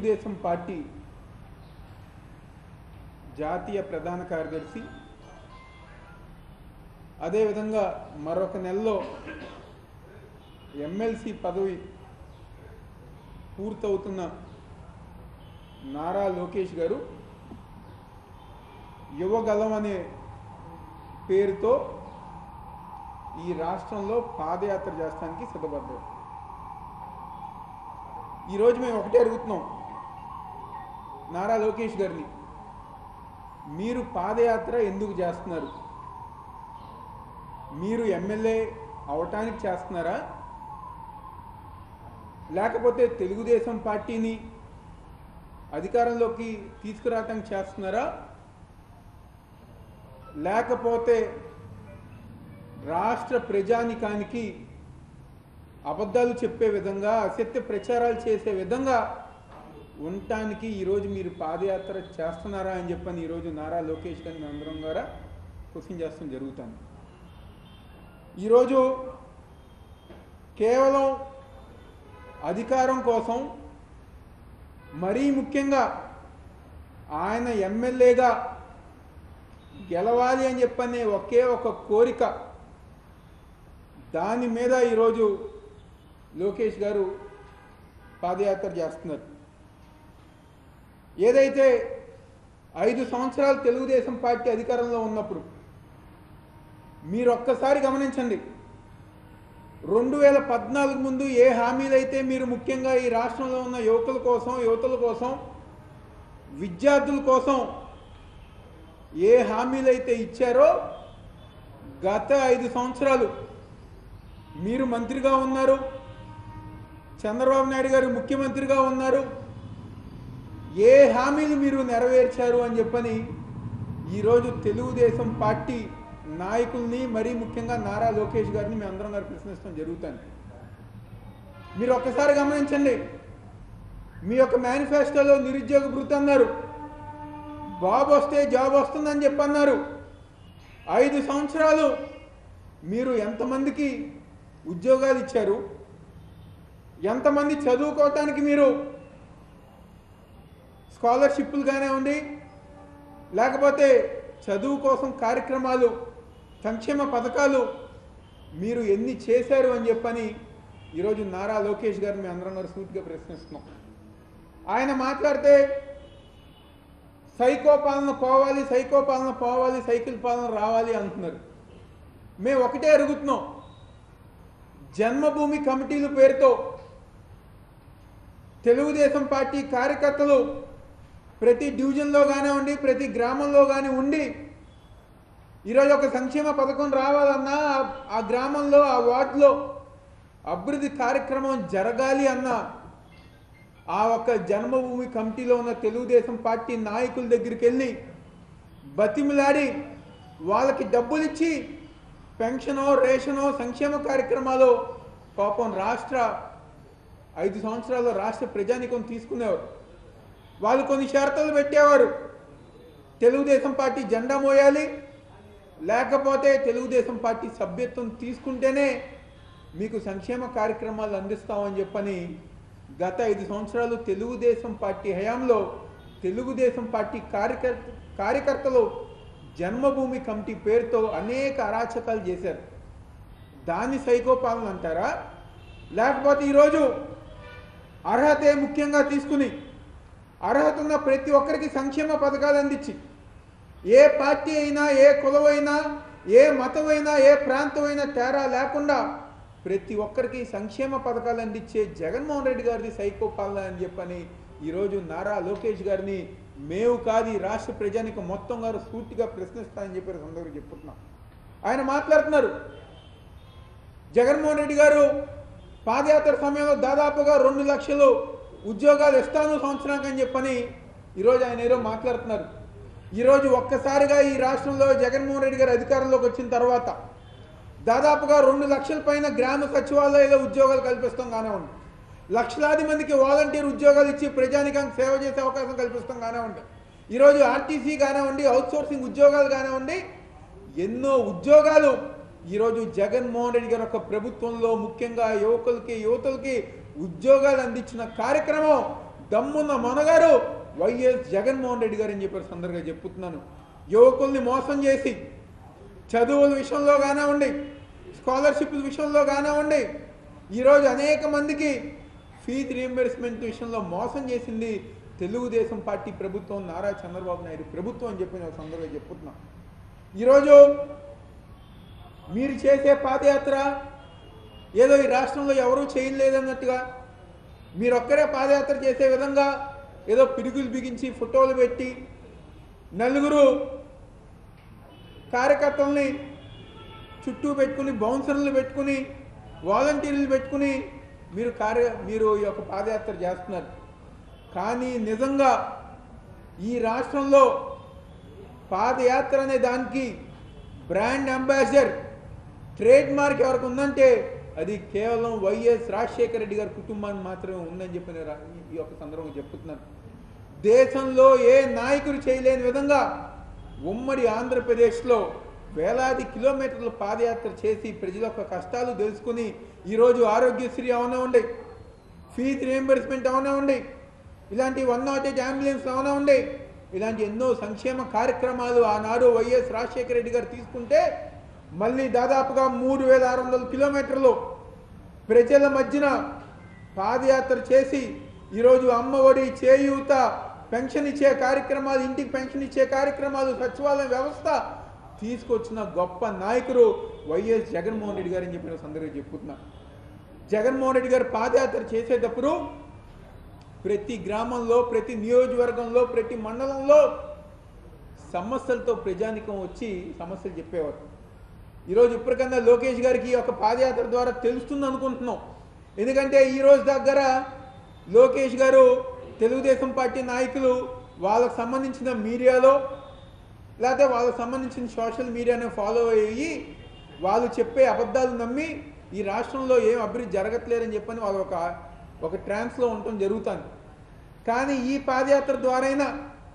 Telugu Desam party జాతీయ ప్రధాన కార్యదర్శి అదేవిధంగా మరొక నెలలో ఎమ్మెల్సీ పదవి పూర్తవుతున్న నారా లోకేష్ గారు యువగలం అనే పేరుతో ఈ రాష్ట్రంలో పాదయాత్ర చేస్తానికి సిద్ధపడ్డారు ఈరోజు మేము ఒకటే అడుగుతున్నాం నారా లోకేష్ గారిని మీరు పాదయాత్ర ఎందుకు చేస్తున్నారు మీరు ఎమ్మెల్యే అవటానికి చేస్తున్నారా లేకపోతే తెలుగుదేశం పార్టీని అధికారంలోకి తీసుకురావటానికి చేస్తున్నారా లేకపోతే రాష్ట్ర ప్రజానికానికి అబద్ధాలు చెప్పే విధంగా అసత్య ప్రచారాలు చేసే విధంగా ఉండటానికి ఈరోజు మీరు పాదయాత్ర చేస్తున్నారా అని చెప్పని ఈరోజు నారా లోకేష్ గారిని అందరం ద్వారా క్వశ్చన్ చేస్తాం జరుగుతుంది ఈరోజు కేవలం అధికారం కోసం మరీ ముఖ్యంగా ఆయన ఎమ్మెల్యేగా గెలవాలి అని చెప్పనే ఒకే ఒక కోరిక దాని మీద ఈరోజు లోకేష్ గారు పాదయాత్ర చేస్తున్నారు ఏదైతే ఐదు సంవత్సరాలు తెలుగుదేశం పార్టీ అధికారంలో ఉన్నప్పుడు మీరు ఒక్కసారి గమనించండి రెండు వేల పద్నాలుగు ముందు ఏ హామీలైతే మీరు ముఖ్యంగా ఈ రాష్ట్రంలో ఉన్న యువకుల కోసం యువతుల కోసం విద్యార్థుల కోసం ఏ హామీలైతే ఇచ్చారో గత ఐదు సంవత్సరాలు మీరు మంత్రిగా ఉన్నారు చంద్రబాబు నాయుడు గారు ముఖ్యమంత్రిగా ఉన్నారు ఏ హామీలు మీరు నెరవేర్చారు అని చెప్పని ఈరోజు తెలుగుదేశం పార్టీ నాయకుల్ని మరీ ముఖ్యంగా నారా లోకేష్ గారిని మేము అందరం గారు ప్రశ్నిస్తాం జరుగుతుంది మీరు ఒక్కసారి గమనించండి మీ యొక్క మేనిఫెస్టోలో నిరుద్యోగ భృతి అన్నారు బాబు వస్తే జాబ్ వస్తుందని చెప్పన్నారు ఐదు సంవత్సరాలు మీరు ఎంతమందికి ఉద్యోగాలు ఇచ్చారు ఎంతమంది చదువుకోవటానికి మీరు స్కాలర్షిప్లు కానివ్వండి లేకపోతే చదువు కోసం కార్యక్రమాలు సంక్షేమ పథకాలు మీరు ఎన్ని చేశారు అని చెప్పని ఈరోజు నారా లోకేష్ గారిని మేము అందరం గారు సూటిగా ప్రశ్నిస్తున్నాం ఆయన మాట్లాడితే సైకో పాలన పోవాలి సైకో పాలన పోవాలి సైకిల్ పాలన రావాలి అంటున్నారు మేము ఒకటే అడుగుతున్నాం జన్మభూమి కమిటీల పేరుతో తెలుగుదేశం పార్టీ కార్యకర్తలు ప్రతి డివిజన్లో కానివ్వండి ప్రతి గ్రామంలో కానీ ఉండి ఈరోజు ఒక సంక్షేమ పథకం రావాలన్నా ఆ- ఆ గ్రామంలో ఆ వార్డులో అభివృద్ధి కార్యక్రమం జరగాలి అన్నా ఆ ఒక్క జన్మభూమి కమిటీలో ఉన్న తెలుగుదేశం పార్టీ నాయకుల దగ్గరికి వెళ్ళి బతిమిలాడి వాళ్ళకి డబ్బులు ఇచ్చి పెన్షనో రేషనో సంక్షేమ కార్యక్రమాలు పాపం రాష్ట్ర ఐదు సంవత్సరాల్లో రాష్ట్ర ప్రజానికం తీసుకునేవారు వాళ్ళు కొన్ని షరతులు పెట్టేవారు తెలుగుదేశం పార్టీ జెండా మోయాలి లేకపోతే తెలుగుదేశం పార్టీ సభ్యత్వం తీసుకుంటేనే మీకు సంక్షేమ కార్యక్రమాలు అందిస్తామని చెప్పని గత ఐదు సంవత్సరాలు తెలుగుదేశం పార్టీ హయాంలో తెలుగుదేశం పార్టీ కార్యకర్త కార్యకర్తలు జన్మభూమి కమిటీ పేరుతో అనేక అరాచకాలు చేశారు దాన్ని సైకోపాలన అంటారా లేకపోతే ఈరోజు అర్హతే ముఖ్యంగా తీసుకుని అర్హత ఉన్న ప్రతి ఒక్కరికి సంక్షేమ పథకాలు అందించి ఏ పార్టీ అయినా ఏ కులమైనా ఏ మతమైనా ఏ ప్రాంతమైనా తేడా లేకుండా ప్రతి ఒక్కరికి సంక్షేమ పథకాలు అందించే జగన్మోహన్ రెడ్డి గారిది సైకో పాలన అని చెప్పని ఈరోజు నారా లోకేష్ గారిని మేము కాదు ఈ రాష్ట్ర ప్రజానికి మొత్తం గారు సూటిగా ప్రశ్నిస్తానని చెప్పి సందర్భంగా చెప్పుతున్నాం ఆయన మాట్లాడుతున్నారు జగన్మోహన్ రెడ్డి గారు పాదయాత్ర సమయంలో దాదాపుగా రెండు లక్షలు ఉద్యోగాలు ఇస్తాను సంవత్సరానికి అని చెప్పని ఈరోజు ఆయన ఏదో మాట్లాడుతున్నారు ఈరోజు ఒక్కసారిగా ఈ రాష్ట్రంలో జగన్మోహన్ రెడ్డి గారు అధికారంలోకి వచ్చిన తర్వాత దాదాపుగా రెండు లక్షల పైన గ్రామ సచివాలయాల ఉద్యోగాలు కల్పిస్తాం కానివ్వండి లక్షలాది మందికి వాలంటీర్ ఉద్యోగాలు ఇచ్చి ప్రజానికానికి సేవ చేసే అవకాశం కల్పిస్తాం కానివ్వండి ఈరోజు ఆర్టీసీ కానివ్వండి అవుట్సోర్సింగ్ ఉద్యోగాలు కానివ్వండి ఎన్నో ఉద్యోగాలు ఈరోజు జగన్మోహన్ రెడ్డి గారి యొక్క ప్రభుత్వంలో ముఖ్యంగా యువకులకి యువతులకి ఉద్యోగాలు అందించిన కార్యక్రమం దమ్మున్న మనగారు వైఎస్ జగన్మోహన్ రెడ్డి గారు అని చెప్పారు సందర్భంగా చెప్పుతున్నాను యువకుల్ని మోసం చేసి చదువుల విషయంలో కానివ్వండి స్కాలర్షిప్ విషయంలో కానివ్వండి ఈరోజు అనేక మందికి ఫీజు రీఎంబర్స్మెంట్ విషయంలో మోసం చేసింది తెలుగుదేశం పార్టీ ప్రభుత్వం నారా చంద్రబాబు నాయుడు ప్రభుత్వం అని చెప్పి నేను సందర్భంగా చెప్పుతున్నాం ఈరోజు మీరు చేసే పాదయాత్ర ఏదో ఈ రాష్ట్రంలో ఎవరూ చేయలేదన్నట్టుగా మీరొక్కరే పాదయాత్ర చేసే విధంగా ఏదో పిరుగులు బిగించి ఫోటోలు పెట్టి నలుగురు కార్యకర్తల్ని చుట్టూ పెట్టుకుని బౌన్సర్లు పెట్టుకుని వాలంటీర్లు పెట్టుకుని మీరు కార్య మీరు ఈ యొక్క పాదయాత్ర చేస్తున్నారు కానీ నిజంగా ఈ రాష్ట్రంలో పాదయాత్ర అనే దానికి బ్రాండ్ అంబాసిడర్ ట్రేడ్ మార్క్ ఎవరికి ఉందంటే అది కేవలం వైఎస్ రాజశేఖర రెడ్డి గారి కుటుంబానికి మాత్రమే ఉందని చెప్పి నేను రా- ఈ యొక్క సందర్భంగా చెప్తున్నాను దేశంలో ఏ నాయకుడు చేయలేని విధంగా ఉమ్మడి ఆంధ్రప్రదేశ్లో వేలాది కిలోమీటర్ల పాదయాత్ర చేసి ప్రజల యొక్క కష్టాలు తెలుసుకుని ఈరోజు ఆరోగ్యశ్రీ అవనివ్వండి ఫీజు రియంబర్స్మెంట్ అవనివ్వండి ఇలాంటి వన్ నాట్ ఎయిట్ అంబులెన్స్ అవనివ్వండి ఇలాంటి ఎన్నో సంక్షేమ కార్యక్రమాలు ఆనాడు వైఎస్ రాజశేఖర రెడ్డి గారు తీసుకుంటే మళ్ళీ దాదాపుగా మూడు వేల ఆరు వందల కిలోమీటర్లు ప్రజల మధ్యన పాదయాత్ర చేసి ఈరోజు అమ్మఒడి చేయూత పెన్షన్ ఇచ్చే కార్యక్రమాలు ఇంటికి పెన్షన్ ఇచ్చే కార్యక్రమాలు సచివాలయ వ్యవస్థ తీసుకొచ్చిన గొప్ప నాయకుడు వైఎస్ జగన్మోహన్ రెడ్డి గారు అని చెప్పిన సందర్భంగా చెప్పుతున్నా జగన్మోహన్ రెడ్డి గారు పాదయాత్ర చేసేటప్పుడు ప్రతి గ్రామంలో ప్రతి నియోజకవర్గంలో ప్రతి మండలంలో సమస్యలతో ప్రజానికం వచ్చి సమస్యలు చెప్పేవారు ఈరోజు ఇప్పటికన్నా లోకేష్ గారికి ఈ యొక్క పాదయాత్ర ద్వారా తెలుస్తుంది అనుకుంటున్నాం ఎందుకంటే ఈ రోజు దగ్గర లోకేష్ గారు తెలుగుదేశం పార్టీ నాయకులు వాళ్ళకు సంబంధించిన మీడియాలో లేకపోతే వాళ్ళకు సంబంధించిన సోషల్ మీడియాని ఫాలో అయ్యి వాళ్ళు చెప్పే అబద్ధాలు నమ్మి ఈ రాష్ట్రంలో ఏం అభివృద్ధి జరగట్లేదని చెప్పని వాళ్ళు ఒక ఒక ట్రాన్స్లో ఉండటం జరుగుతుంది కానీ ఈ పాదయాత్ర ద్వారైనా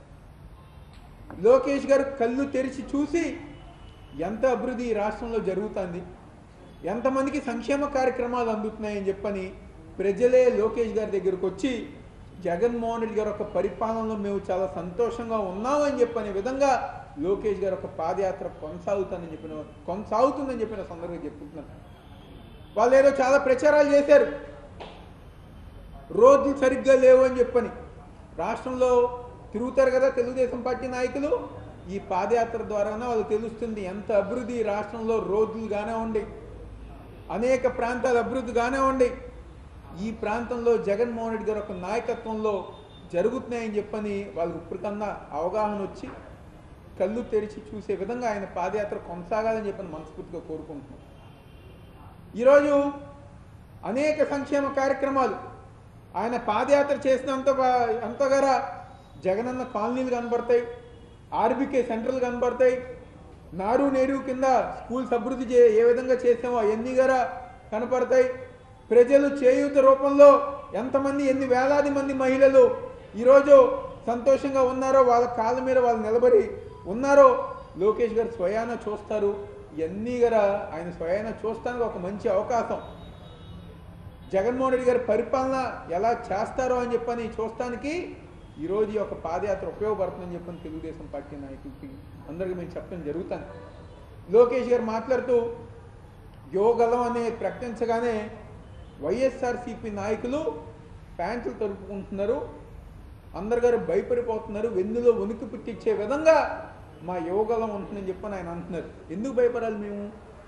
లోకేష్ గారు కళ్ళు తెరిచి చూసి ఎంత అభివృద్ధి ఈ రాష్ట్రంలో జరుగుతుంది ఎంతమందికి సంక్షేమ కార్యక్రమాలు అందుతున్నాయని చెప్పని ప్రజలే లోకేష్ గారి దగ్గరకు వచ్చి జగన్మోహన్ రెడ్డి గారి యొక్క పరిపాలనలో మేము చాలా సంతోషంగా ఉన్నామని చెప్పనే విధంగా లోకేష్ గారి యొక్క పాదయాత్ర కొనసాగుతుందని చెప్పిన కొనసాగుతుందని చెప్పిన సందర్భంగా చెప్పుకుంటున్నాను వాళ్ళు ఏదో చాలా ప్రచారాలు చేశారు రోడ్లు సరిగ్గా లేవు అని చెప్పని రాష్ట్రంలో తిరుగుతారు కదా తెలుగుదేశం పార్టీ నాయకులు ఈ పాదయాత్ర ద్వారానే వాళ్ళకి తెలుస్తుంది ఎంత అభివృద్ధి ఈ రాష్ట్రంలో రోడ్లు కానివ్వండి అనేక ప్రాంతాల అభివృద్ధి కానివ్వండి ఈ ప్రాంతంలో జగన్మోహన్ రెడ్డి గారి యొక్క నాయకత్వంలో జరుగుతున్నాయని చెప్పని వాళ్ళకి ఇప్పటికన్నా అవగాహన వచ్చి కళ్ళు తెరిచి చూసే విధంగా ఆయన పాదయాత్ర కొనసాగాలని చెప్పని మనస్ఫూర్తిగా కోరుకుంటున్నాం ఈరోజు అనేక సంక్షేమ కార్యక్రమాలు ఆయన పాదయాత్ర చేసినంత బా- అంతగారా జగనన్న కాలనీలు కనబడతాయి ఆర్బీకే సెంటర్లు కనబడతాయి నాడు నేడు కింద స్కూల్స్ అభివృద్ధి చే ఏ విధంగా చేసామో అవన్నీ గారా కనపడతాయి ప్రజలు చేయూత రూపంలో ఎంతమంది ఎన్ని వేలాది మంది మహిళలు ఈరోజు సంతోషంగా ఉన్నారో వాళ్ళ కాళ్ళ మీద వాళ్ళు నిలబడి ఉన్నారో లోకేష్ గారు స్వయాన చూస్తారు ఇవన్నీ గారా ఆయన స్వయాన చూస్తానికి ఒక మంచి అవకాశం జగన్మోహన్ రెడ్డి గారి పరిపాలన ఎలా చేస్తారో అని చెప్పని చూస్తానికి ఈరోజు ఈ యొక్క పాదయాత్ర ఉపయోగపడుతుందని చెప్పని తెలుగుదేశం పార్టీ నాయకులకి అందరికీ మేము చెప్పడం జరుగుతాను లోకేష్ గారు మాట్లాడుతూ యోగలం అనే ప్రకటించగానే వైఎస్ఆర్సీపీ నాయకులు ప్యాంట్లు తరుపుకుంటున్నారు అందరు గారు భయపడిపోతున్నారు వెన్నులో వణుకు పుట్టించే విధంగా మా యోగలం ఉంటుందని చెప్పని ఆయన అంటున్నారు ఎందుకు భయపడాలి మేము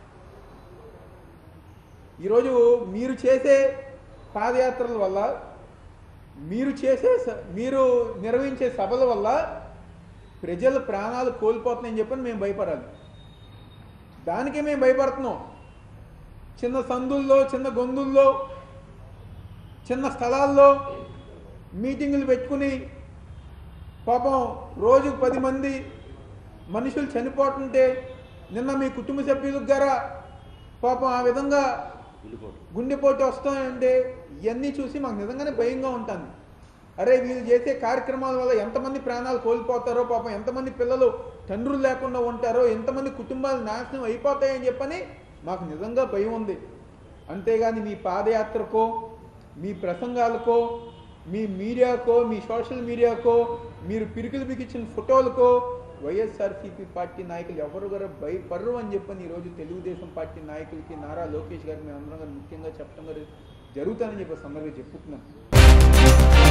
ఈరోజు మీరు చేసే పాదయాత్రల వల్ల మీరు చేసే స- మీరు నిర్వహించే సభల వల్ల ప్రజల ప్రాణాలు కోల్పోతున్నాయని చెప్పని మేము భయపడాలి దానికే మేము భయపడుతున్నాం చిన్న సందుల్లో చిన్న గొంతుల్లో చిన్న స్థలాల్లో మీటింగులు పెట్టుకుని పాపం రోజు పది మంది మనుషులు చనిపోతుంటే నిన్న మీ కుటుంబ సభ్యులకు గారా పాపం ఆ విధంగా గుండెపోటు వస్తాయంటే ఇవన్నీ చూసి మాకు నిజంగానే భయంగా ఉంటుంది అరే వీళ్ళు చేసే కార్యక్రమాల వల్ల ఎంతమంది ప్రాణాలు కోల్పోతారో పాపం ఎంతమంది పిల్లలు తండ్రులు లేకుండా ఉంటారో ఎంతమంది కుటుంబాలు నాశనం అయిపోతాయని చెప్పని మాకు నిజంగా భయం ఉంది అంతేగాని మీ పాదయాత్రకో మీ ప్రసంగాలకో మీ మీడియాకో మీ సోషల్ మీడియాకో మీరు పిరుకులు బిగించిన ఫోటోలకో వైఎస్ఆర్సీపీ పార్టీ నాయకులు ఎవరు కూడా భయపడరు అని చెప్పని ఈరోజు తెలుగుదేశం పార్టీ నాయకులకి నారా లోకేష్ గారికి మేము అందరం కూడా ముఖ్యంగా చెప్పడం కూడా జరుగుతుందని చెప్పి సందర్భంగా చెప్పుకుంటున్నాను